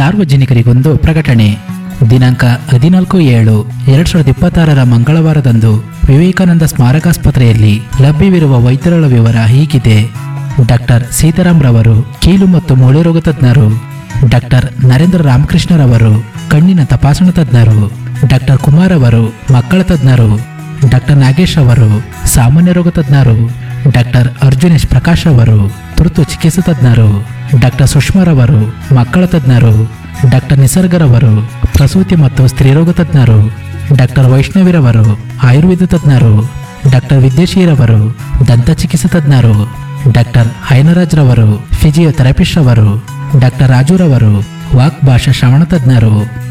ಸಾರ್ವಜನಿಕರಿಗೊಂದು ಪ್ರಕಟಣೆ ದಿನಾಂಕ ಹದಿನಾಲ್ಕು ಏಳು ಎರಡ್ ಸಾವಿರದ ಇಪ್ಪತ್ತಾರರ ಮಂಗಳವಾರದಂದು ವಿವೇಕಾನಂದ ಸ್ಮಾರಕಾಸ್ಪತ್ರೆಯಲ್ಲಿ ಲಭ್ಯವಿರುವ ವೈದ್ಯರುಗಳ ವಿವರ ಹೀಗಿದೆ ಡಾಕ್ಟರ್ ಸೀತಾರಾಮ್ ರವರು ಕೀಲು ಮತ್ತು ಮೂಳೆ ರೋಗ ತಜ್ಞರು ಡಾಕ್ಟರ್ ನರೇಂದ್ರ ರಾಮಕೃಷ್ಣರವರು ಕಣ್ಣಿನ ತಪಾಸಣಾ ತಜ್ಞರು ಡಾಕ್ಟರ್ ಕುಮಾರ್ ಅವರು ಮಕ್ಕಳ ತಜ್ಞರು ಡಾಕ್ಟರ್ ನಾಗೇಶ್ ಅವರು ಸಾಮಾನ್ಯ ರೋಗ ತಜ್ಞರು ಡಾಕ್ಟರ್ ಅರ್ಜುನೇಶ್ ಪ್ರಕಾಶ್ ಅವರು ತುರ್ತು ಚಿಕಿತ್ಸಾ ತಜ್ಞರು ಡಾಕ್ಟರ್ ಸುಷ್ಮಾರವರು ಮಕ್ಕಳ ತಜ್ಞರು ಡಾಕ್ಟರ್ ನಿಸರ್ಗರವರು ಪ್ರಸೂತಿ ಮತ್ತು ಸ್ತ್ರೀರೋಗ ತಜ್ಞರು ಡಾಕ್ಟರ್ ವೈಷ್ಣವಿರವರು ಆಯುರ್ವೇದ ತಜ್ಞರು ಡಾಕ್ಟರ್ ವಿದ್ಯಶೀರವರು ದಂತ ಚಿಕಿತ್ಸಾ ತಜ್ಞರು ಡಾಕ್ಟರ್ ಹೈನರಾಜ್ ರವರು ಫಿಸಿಯೋಥೆರಪಿಸ್ಟ್ ಅವರು ಡಾಕ್ಟರ್ ರಾಜುರವರು ವಾಕ್ ಭಾಷಾ ಶ್ರವಣ ತಜ್ಞರು